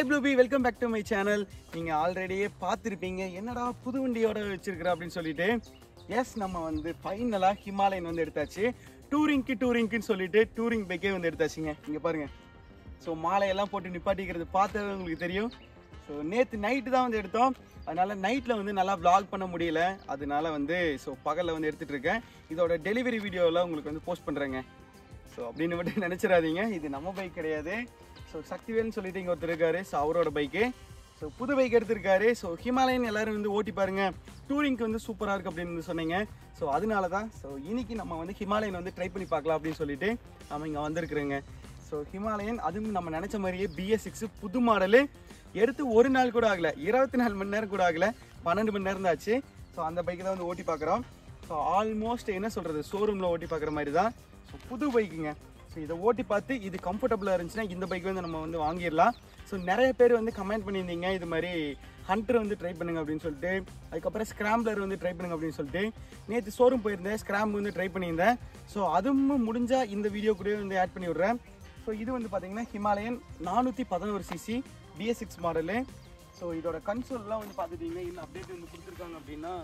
hi ப்ளூபி welcome back to my channel நீங்கள் ஆல்ரெடியே பார்த்துருப்பீங்க என்னடா புது வண்டியோட வச்சிருக்கிற அப்படின்னு சொல்லிட்டு எஸ் நம்ம வந்து ஃபைனலாக ஹிமாலயன் வந்து எடுத்தாச்சு டூரிங்க்கு டூரிங்க்குன்னு சொல்லிட்டு டூரிங் பைக்கே வந்து எடுத்தாச்சுங்க இங்கே பாருங்க ஸோ மாலையெல்லாம் போட்டு நிப்பாட்டிக்கிறது பார்த்தது உங்களுக்கு தெரியும் ஸோ நேற்று நைட்டு தான் வந்து எடுத்தோம் அதனால நைட்டில் வந்து நல்லா vlog பண்ண முடியல அதனால வந்து ஸோ பகலில் வந்து எடுத்துகிட்டு இருக்கேன் இதோட டெலிவரி வீடியோவில் உங்களுக்கு வந்து போஸ்ட் பண்ணுறேங்க ஸோ அப்படின்னு மட்டும் நினச்சிடாதீங்க இது நம்ம பைக் கிடையாது ஸோ சக்திவேல்னு சொல்லிட்டு இங்கே ஒருத்தர் இருக்காரு ஸோ அவரோட பைக்கு ஸோ புது பைக் எடுத்திருக்காரு ஸோ ஹிமாலயன் எல்லாரும் வந்து ஓட்டி பாருங்க டூரிங்க்கு வந்து சூப்பராக இருக்குது அப்படின்னு வந்து சொன்னீங்க ஸோ அதனால தான் ஸோ இன்னைக்கு நம்ம வந்து ஹிமாலயன் வந்து ட்ரை பண்ணி பார்க்கலாம் அப்படின்னு சொல்லிட்டு நம்ம இங்கே வந்திருக்கிறோங்க ஸோ ஹிமாலயன் அதுவும் நம்ம நினச்ச மாதிரியே பிஎஸ் சிக்ஸ் புது மாடலு எடுத்து ஒரு நாள் கூட ஆகல இருபத்தி நாலு மணி நேரம் கூட ஆகல பன்னெண்டு மணி நேரம் தான் ஆச்சு ஸோ அந்த பைக்கு தான் வந்து ஓட்டி பார்க்குறோம் ஸோ ஆல்மோஸ்ட் என்ன சொல்கிறது ஷோரூமில் ஓட்டி பார்க்குற மாதிரி தான் ஸோ புது பைக்குங்க ஸோ இதை ஓட்டி பார்த்து இது கம்ஃபர்டபுளாக இருந்துச்சுன்னா இந்த பைக் வந்து நம்ம வந்து வாங்கிடலாம் ஸோ நிறைய பேர் வந்து கமெண்ட் பண்ணியிருந்தீங்க இது மாதிரி ஹண்டர் வந்து ட்ரை பண்ணுங்க அப்படின்னு சொல்லிட்டு அதுக்கப்புறம் ஸ்க்ராம்ப்ளர் வந்து ட்ரை பண்ணுங்க அப்படின்னு சொல்லிட்டு நேற்று ஷோரூம் போயிருந்தேன் ஸ்க்ராம் வந்து ட்ரை பண்ணியிருந்தேன் ஸோ அதுவும் முடிஞ்சால் இந்த வீடியோ கூட வந்து ஆட் பண்ணி விட்றேன் ஸோ இது வந்து பார்த்தீங்கன்னா ஹிமாலயன் நானூற்றி பதினோரு CC BS six model so இதோட கன்சோல்லாம் வந்து பார்த்துட்டீங்கன்னா இன்னும் அப்டேட் வந்து கொடுத்துருக்காங்க அப்படின்னா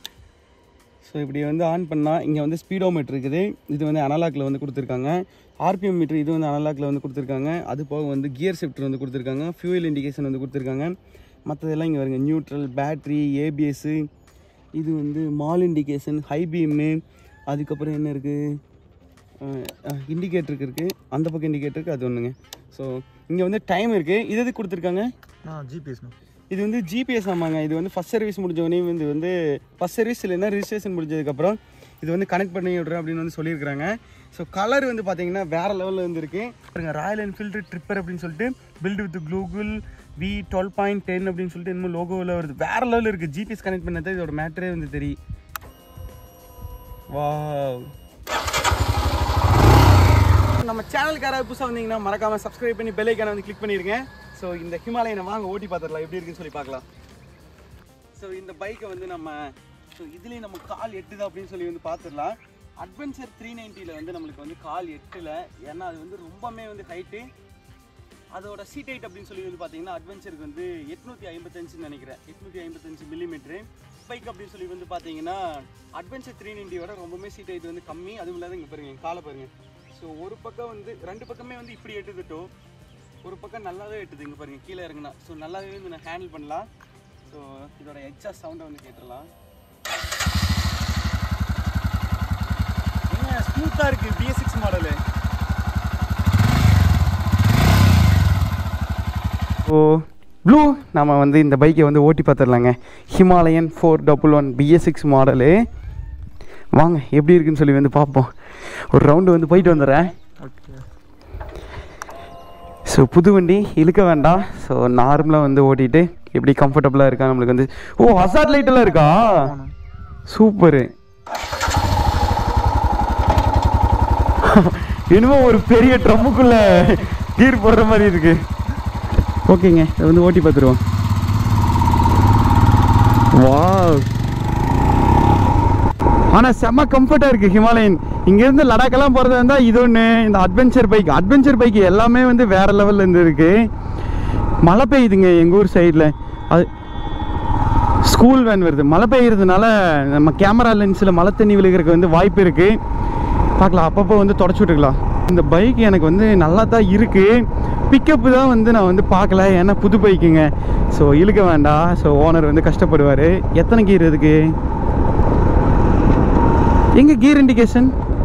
ஸோ இப்படி வந்து ஆன் பண்ணால் இங்கே வந்து ஸ்பீடோமீட்டர் இருக்குது இது வந்து அனலாக்ல வந்து கொடுத்துருக்காங்க ஆர்பிஎம் மீட்டர் இது வந்து அனலாக்ல வந்து கொடுத்துருக்காங்க அது போக வந்து கியர் ஷிஃப்டர் வந்து கொடுத்துருக்காங்க ஃபியூயல் இண்டிகேஷன் வந்து கொடுத்துருக்காங்க மற்றதெல்லாம் இங்கே வருங்க நியூட்ரல் பேட்ரி ஏபிஎஸ்ஸு இது வந்து மால் இண்டிகேஷன் ஹை பீமு அதுக்கப்புறம் என்ன இருக்குது இண்டிகேட்டருக்கு இருக்குது அந்த பக்கம் இண்டிகேட்டருக்கு அது ஒன்றுங்க ஸோ இங்கே வந்து டைம் இருக்குது இது எதுக்கு கொடுத்துருக்காங்க ஆ ஜிபிஎஸ்ண்ணா இது வந்து ஜிபிஎஸ் ஆமாங்க இது வந்து ஃபஸ்ட் சர்வீஸ் முடிஞ்சவொடனே வந்து வந்து ஃபஸ்ட் சர்வீஸ் இல்லைன்னா ரிஜிஸ்ட்ரேஷன் முடிஞ்சதுக்கப்புறம் இது வந்து கனெக்ட் பண்ணி விட்றேன் அப்படின்னு வந்து சொல்லியிருக்காங்க ஸோ கலர் வந்து பார்த்தீங்கன்னா வேறு லெவலில் வந்து இருக்கு பாருங்க ராயல் என்ஃபீல்டு ட்ரிப்பர் அப்படின்னு சொல்லிட்டு build with Google V twelve point ten அப்படின்னு சொல்லிட்டு இன்னும் லோகோவில் வருது வேறு லெவலில் இருக்குது ஜிபிஎஸ் கனெக்ட் பண்ணது இதோட மேட்டரே வந்து தெரியும் வா நம்ம சேனலுக்கு யாராவது புதுசாக வந்தீங்கன்னா மறக்காம சப்ஸ்கிரைப் பண்ணி பெல் ஐக்கான வந்து கிளிக் பண்ணிருங்க ஸோ இந்த ஹிமாலயனை வாங்க ஓட்டி பார்த்துடலாம் எப்படி இருக்குன்னு சொல்லி பார்க்கலாம் ஸோ இந்த பைக்கை வந்து நம்ம ஸோ இதுலேயும் நம்ம கால் எட்டுதா அப்படின்னு சொல்லி வந்து பார்த்துடலாம் அட்வென்ச்சர் த்ரீ நைன்ட்டியில் வந்து நம்மளுக்கு வந்து கால் எட்டில் ஏன்னா அது வந்து ரொம்பவே வந்து ஹைட்டு அதோட சீட் ஹைட் அப்படின்னு சொல்லி வந்து பார்த்தீங்கன்னா அட்வென்ச்சருக்கு வந்து எட்நூற்றி ஐம்பத்தஞ்சுன்னு நினைக்கிறேன் எட்நூற்றி ஐம்பத்தஞ்சு மில்லிமீட்ரு பைக் அப்படின்னு சொல்லி வந்து பார்த்தீங்கன்னா அட்வென்ச்சர் த்ரீ நைன்ட்டியோட ரொம்பவே சீட் ஹைட் வந்து கம்மி அதுவும் இல்லாத இங்கே பாருங்க என் காலை பாருங்க ஸோ ஒரு பக்கம் வந்து ரெண்டு பக்கமே வந்து இப்படி எட்டுதுட்டோ ஒரு பக்கம் நல்லாவே எட்டுது இங்கே பாருங்க கீழே இறங்குனா ஸோ நல்லாவே வந்து நான் ஹேண்டில் பண்ணலாம் ஸோ இதோட எக்ஸாஸ்ட் சவுண்டை வந்து கேட்டுடலாம் ஏங்க ஸ்மூத்தாக இருக்குது பிஎஸ் சிக்ஸ் மாடலு ஓ ப்ளூ நம்ம வந்து இந்த பைக்கை வந்து ஓட்டி பார்த்துடலாங்க Himalayan four double one BS six model வாங்க எப்படி இருக்குன்னு சொல்லி வந்து பார்ப்போம் ஒரு ரவுண்டு வந்து போயிட்டு வந்துடுறேன் ஓகே ஸோ புது வண்டி இழுக்க வேண்டாம் ஸோ நார்மலாக வந்து ஓட்டிட்டு எப்படி கம்ஃபர்டபுளாக இருக்கா நம்மளுக்கு வந்து ஓ ஹசார்ட் லைட்டெல்லாம் இருக்கா சூப்பரு என்னமோ ஒரு பெரிய ட்ரம்முக்குள்ள கீர் போடுற மாதிரி இருக்கு ஓகேங்க இதை வந்து ஓட்டி பார்த்துருவோம் வா ஆனால் செம்ம கம்ஃபர்ட்டாக இருக்குது ஹிமாலயன் இங்கேருந்து லடாக்கெல்லாம் போகிறதா இருந்தால் இது ஒன்று இந்த அட்வென்ச்சர் பைக் அட்வென்ச்சர் பைக் எல்லாமே வந்து வேறு லெவலில் இருந்து இருக்குது மழை பெய்யுதுங்க எங்கள் ஊர் சைடில் அது ஸ்கூல் வேன் வருது மழை பெய்யறதுனால நம்ம கேமரா லென்ஸில் மழை தண்ணி விழுகிறதுக்கு வந்து வாய்ப்பு இருக்குது பார்க்கலாம் அப்பப்போ வந்து தொடச்சி விட்டுக்கலாம் இந்த பைக் எனக்கு வந்து நல்லா தான் இருக்குது பிக்கப்பு தான் வந்து நான் வந்து பார்க்கல ஏன்னா புது பைக்குங்க ஸோ இழுக்க வேண்டாம் ஸோ ஓனர் வந்து கஷ்டப்படுவார் எத்தனை கீர் இதுக்கு எங்க கியர் இண்டிகேஷன்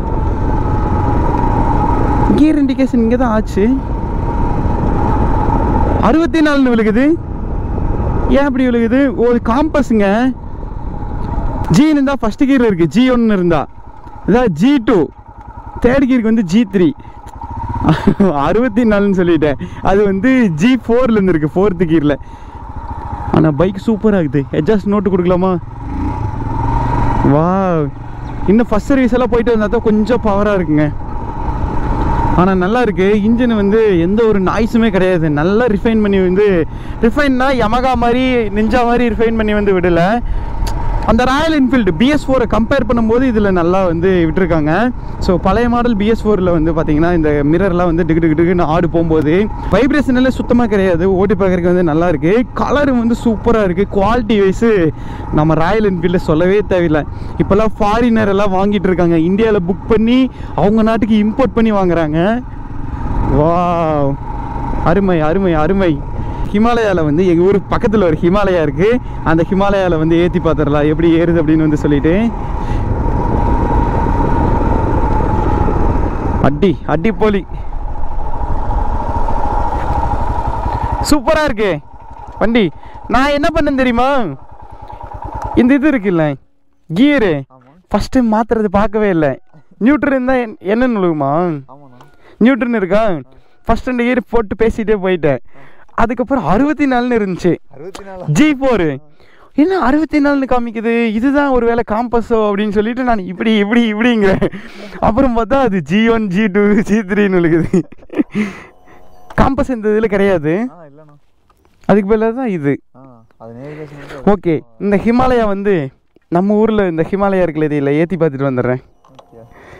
கியர் இண்டிகேஷன் இங்கே தான் ஆச்சு அறுபத்தி நாலுன்னு விழுகுது ஏன் அப்படி விழுகுது ஓ காம்பஸுங்க ஜி இருந்தால் ஃபஸ்ட் கியர் இருக்குது ஜி ஒன்று இருந்தா இதான் ஜி டூ தேர்ட் கியருக்கு வந்து ஜி த்ரீ அறுபத்தி நாலுன்னு சொல்லிட்டேன் அது வந்து ஜி ஃபோரில் இருந்துருக்கு ஃபோர்த்து கியரில் ஆனால் பைக் சூப்பராக இருக்குது எட்ஜாஸ்ட் நோட்டு கொடுக்கலாமா வா இன்னும் ஃபஸ்ட் சர்வீஸ் எல்லாம் போயிட்டு வந்தால் தான் கொஞ்சம் பவராக இருக்குங்க ஆனால் நல்லா இருக்கு இன்ஜின் வந்து எந்த ஒரு நாய்ஸுமே கிடையாது நல்லா ரிஃபைன் பண்ணி வந்து ரிஃபைன்னா யமகா மாதிரி நிஞ்சா மாதிரி ரிஃபைன் பண்ணி வந்து விடலை அந்த ராயல் என்ஃபீல்டு பிஎஸ் ஃபோரை கம்பேர் பண்ணும்போது இதில் நல்லா வந்து விட்டுருக்காங்க ஸோ பழைய மாடல் பிஎஸ் ஃபோரில் வந்து பார்த்தீங்கன்னா இந்த மிரர்லாம் வந்து டிகு டிகு டிகுன்னு ஆடு போகும்போது வைப்ரேஷன் எல்லாம் சுத்தமாக கிடையாது ஓட்டி பார்க்கறதுக்கு வந்து நல்லா இருக்கு கலர் வந்து சூப்பராக இருக்குது குவாலிட்டி வைஸு நம்ம ராயல் என்ஃபீல்டில் சொல்லவே தேவையில்லை இப்போல்லாம் ஃபாரினர் எல்லாம் வாங்கிட்டு இருக்காங்க இந்தியாவில் புக் பண்ணி அவங்க நாட்டுக்கு இம்போர்ட் பண்ணி வாங்குறாங்க வா அருமை அருமை அருமை ஹிமாலயாவில் வந்து எங்கள் ஊர் பக்கத்தில் ஒரு ஹிமாலயா இருக்குது அந்த ஹிமாலயாவில் வந்து ஏற்றி பார்த்துடலாம் எப்படி ஏறுது அப்படின்னு வந்து சொல்லிட்டு அடி அடி போலி சூப்பராக இருக்கு வண்டி நான் என்ன பண்ணேன் தெரியுமா இந்த இது இருக்குல்ல கியரு ஃபஸ்ட் டைம் மாத்துறது பார்க்கவே இல்லை நியூட்ரன் இருந்தால் என்ன நுழுகுமா ஆமாண்ணா நியூட்டன் இருக்கா ஃபர்ஸ்ட் ரெண்டு இயர் போட்டு பேசிட்டே போயிட்டேன் அதுக்கப்புறம் அறுபத்தி நாலுன்னு இருந்துச்சு அறுபத்தி நாலு ஜி ஃபோரு என்ன அறுபத்தி நாலுன்னு காமிக்குது இதுதான் ஒரு வேளை காம்பஸோ அப்படின்னு சொல்லிட்டு நான் இப்படி இப்படி இப்படிங்கிறேன் அப்புறம் பார்த்தா அது G one G two G த்ரீன்னு இருக்குது காம்பஸ் இந்த இதில் கிடையாது ஆ இல்லைண்ணா அதுக்கு பதிலாக தான் இது ஆ அது நேவிகேஷன் ஓகே இந்த ஹிமாலயா வந்து நம்ம ஊரில் இந்த ஹிமாலயா இருக்குல்ல இது இல்லை ஏற்றி பார்த்துட்டு வந்துடுறேன் ஓகே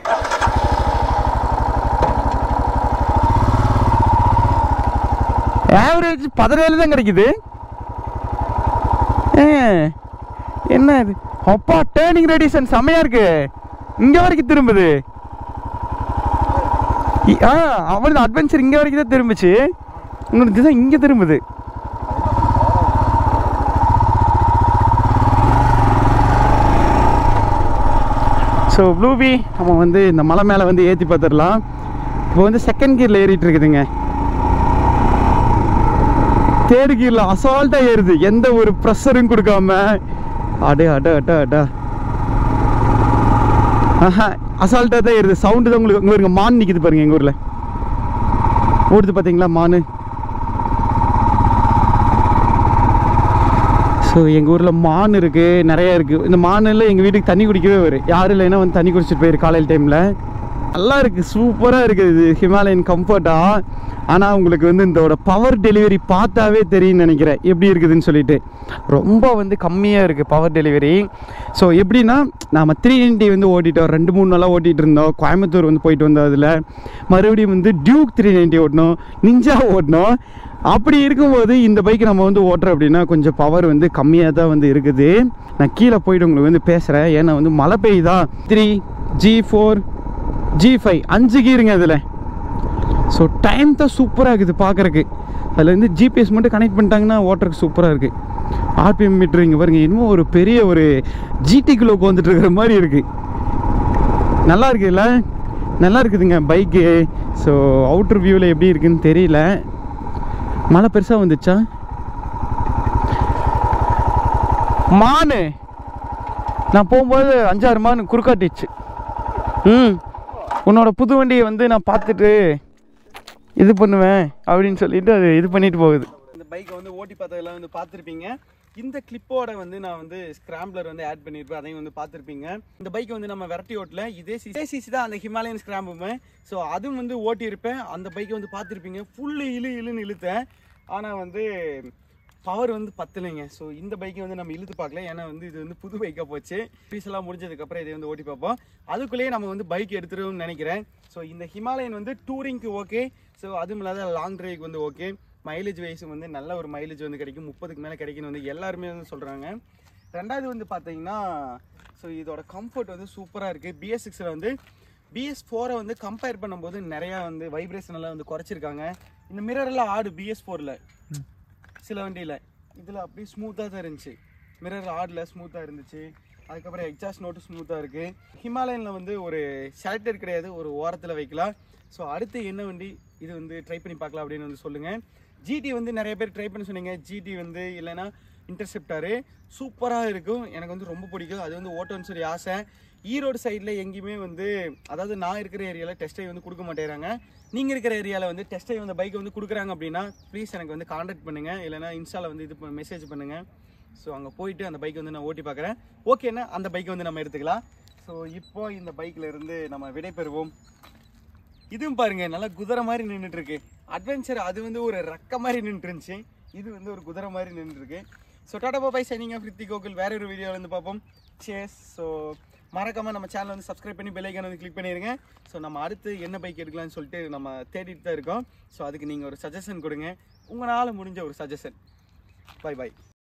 ஆவரேஜ் பதினேழு தான் கிடைக்குது ஏ, என்ன இது அப்பா டேர்னிங் ரேடியேஷன் செம்மையா இருக்கு இங்க வரைக்கும் திரும்புது இ- ஆ அவனது அட்வென்ச்சர் இங்க வரைக்கும் தான் திரும்பிச்சு இன்னொரு திசை இங்க திரும்புது ஸோ ப்ளூபி நம்ம வந்து இந்த மலை மேலே வந்து ஏற்றி பார்த்துடலாம் இப்போ வந்து செகண்ட் கியரில் ஏறிட்டு இருக்குதுங்க தேர்ட் கீரில் அசால்ட்டாக ஏறுது எந்த ஒரு ப்ரெஷரும் கொடுக்காம அடே அட அட அடா ஆஹா அசால்ட்டாக தான் ஏறுது சவுண்டு தான் உங்களுக்கு இங்கே மான் நிற்கிது பாருங்க எங்கள் ஊரில் ஓடுது பார்த்தீங்களா மானு ஸோ எங்கள் ஊரில் மான் இருக்குது நிறைய இருக்குது இந்த மானில் எங்கள் வீட்டுக்கு தண்ணி குடிக்கவே வரும் யாரும் இல்லைன்னா வந்து தண்ணி குடிச்சிட்டு போயிரு காலையில் டைமில் நல்லா இருக்குது சூப்பராக இருக்குது இது ஹிமாலயன் கம்ஃபர்ட்டாக ஆனால் உங்களுக்கு வந்து இதோட பவர் டெலிவரி பார்த்தாவே தெரியும்னு நினைக்கிறேன் எப்படி இருக்குதுன்னு சொல்லிட்டு ரொம்ப வந்து கம்மியாக இருக்குது பவர் டெலிவரி ஸோ எப்படின்னா நாம் த்ரீ நைன்ட்டி வந்து ஓட்டிட்டோம் ரெண்டு மூணு நாளாக ஓட்டிகிட்டு இருந்தோம் கோயம்புத்தூர் வந்து போயிட்டு வந்தோம் அதில் மறுபடியும் வந்து டியூக் த்ரீ நைன்ட்டி ஓட்டணும் நிஞ்சா ஓட்டணும் அப்படி இருக்கும்போது இந்த பைக் நம்ம வந்து ஓட்டுறோம் அப்படின்னா கொஞ்சம் பவர் வந்து கம்மியாக தான் வந்து இருக்குது நான் கீழே போயிட்டு உங்களுக்கு வந்து பேசுகிறேன் ஏன்னா வந்து மழை பெய்யுதா three G four G five அஞ்சு கீருங்க அதில் ஸோ டைம் தான் சூப்பராக இருக்குது பார்க்குறக்கு அதில் வந்து ஜிபிஎஸ் மட்டும் கனெக்ட் பண்ணிட்டாங்கன்னா ஓட்டுறதுக்கு சூப்பராக இருக்குது ஆர்பிஎம் மீட்ரு இங்கே பாருங்க இன்னும் ஒரு பெரிய ஒரு ஜிடிக்குள்ளே உட்காந்துட்டு இருக்கிற மாதிரி இருக்குது நல்லா இருக்குல்ல நல்லா இருக்குதுங்க பைக்கு ஸோ அவுட்ரு வியூவில் எப்படி இருக்குன்னு தெரியல மழை பெருசாக வந்துச்சா மானு நான் போகும்போது அஞ்சாறு மான் குறுக்காட்டிச்சு ம் உன்னோட புது வண்டியை வந்து நான் பார்த்துட்டு இது பண்ணுவேன் அப்படின்னு சொல்லிட்டு அது இது பண்ணிட்டு போகுது இந்த பைக்கை வந்து ஓட்டி பார்த்ததெல்லாம் வந்து பார்த்துருப்பீங்க இந்த கிளிப்போட வந்து நான் வந்து ஸ்கிராம்பிளர் வந்து ஆட் பண்ணியிருப்பேன் அதையும் வந்து பார்த்துருப்பீங்க இந்த பைக்கை வந்து நம்ம விரட்டி ஓட்டல இதே சி இதே சிசி தான் அந்த ஹிமாலயன் ஸ்கிராம்புமே ஸோ அதுவும் வந்து ஓட்டியிருப்பேன் அந்த பைக்கை வந்து பார்த்துருப்பீங்க ஃபுல்லு இழு இழுன்னு இழுத்தேன் ஆனால் வந்து பவர் வந்து பத்தலைங்க ஸோ இந்த பைக்கை வந்து நம்ம இழுத்து பார்க்கல ஏன்னா வந்து இது வந்து புது பைக்காக போச்சு பீஸ் எல்லாம் முடிஞ்சதுக்கப்புறம் இதை வந்து ஓட்டி பார்ப்போம் அதுக்குள்ளேயே நம்ம வந்து பைக் எடுத்துருவோம்னு நினைக்கிறேன் ஸோ இந்த ஹிமாலயன் வந்து டூரிங்க்கு ஓகே ஸோ அதுவும் இல்லாத லாங் டிரைவ்க்கு வந்து ஓகே மைலேஜ் வைஸும் வந்து நல்ல ஒரு மைலேஜ் வந்து கிடைக்கும் முப்பதுக்கு மேலே கிடைக்குன்னு வந்து எல்லாருமே வந்து சொல்கிறாங்க ரெண்டாவது வந்து பார்த்தீங்கன்னா ஸோ இதோட கம்ஃபர்ட் வந்து சூப்பராக இருக்குது பிஎஸ் சிக்ஸில் வந்து பிஎஸ் ஃபோரை வந்து கம்பேர் பண்ணும்போது நிறையா வந்து வைப்ரேஷன் எல்லாம் வந்து குறைச்சிருக்காங்க இந்த மிரர் எல்லாம் ஆடு பிஎஸ் ஃபோரில் சில வண்டியில் இதில் அப்படியே ஸ்மூத்தாக தான் இருந்துச்சு மிரர் ஆடில் ஸ்மூத்தாக இருந்துச்சு அதுக்கப்புறம் எக்ஸாஸ்ட் நோட்டு ஸ்மூத்தாக இருக்குது ஹிமாலயனில் வந்து ஒரு ஷெல்டர் கிடையாது ஒரு ஓரத்தில் வைக்கலாம் ஸோ அடுத்து என்ன வண்டி இது வந்து ட்ரை பண்ணி பார்க்கலாம் அப்படின்னு வந்து சொல்லுங்கள் ஜிடி வந்து நிறைய பேர் ட்ரை பண்ண சொன்னீங்க ஜிடி வந்து இல்லைன்னா இன்டர்செப்டாரு சூப்பராக இருக்கும் எனக்கு வந்து ரொம்ப பிடிக்கும் அது வந்து ஓட்டோன்னு சொல்லி ஆசை ஈரோடு சைடில் எங்கேயுமே வந்து அதாவது நான் இருக்கிற ஏரியாவில் டெஸ்ட் ட்ரைவ் வந்து கொடுக்க மாட்டேறாங்க நீங்கள் இருக்கிற ஏரியாவில் வந்து டெஸ்ட் ட்ரைவ் வந்து பைக்கை வந்து கொடுக்குறாங்க அப்படின்னா ப்ளீஸ் எனக்கு வந்து காண்டாக்ட் பண்ணுங்கள் இல்லைனா இன்ஸ்டாவில் வந்து இது மெசேஜ் பண்ணுங்கள் ஸோ அங்கே போயிட்டு அந்த பைக்கை வந்து நான் ஓட்டி பார்க்குறேன் ஓகேன்னா அந்த பைக்கை வந்து நம்ம எடுத்துக்கலாம் ஸோ இப்போ இந்த பைக்கில் இருந்து நம்ம விடைபெறுவோம் இதுவும் பாருங்க நல்லா குதிரை மாதிரி நின்றுட்டு இருக்கு அட்வென்ச்சர் அது வந்து ஒரு ரக்க மாதிரி நின்றுட்டு இருந்துச்சு இது வந்து ஒரு குதிரை மாதிரி நின்றுட்டு இருக்கு so tata bye signing off Rithi Gokul வேற ஒரு வீடியோவில் வந்து பார்ப்போம் சேஸ் ஸோ மறக்காம நம்ம சேனல் வந்து சப்ஸ்கிரைப் பண்ணி பெல் ஐக்கான் வந்து கிளிக் பண்ணிடுங்க ஸோ நம்ம அடுத்து என்ன பைக் எடுக்கலாம்னு சொல்லிட்டு நம்ம தேடிட்டு தான் இருக்கோம் ஸோ அதுக்கு நீங்கள் ஒரு சஜஷன் கொடுங்க உங்களால் முடிஞ்ச ஒரு சஜஷன் பை பை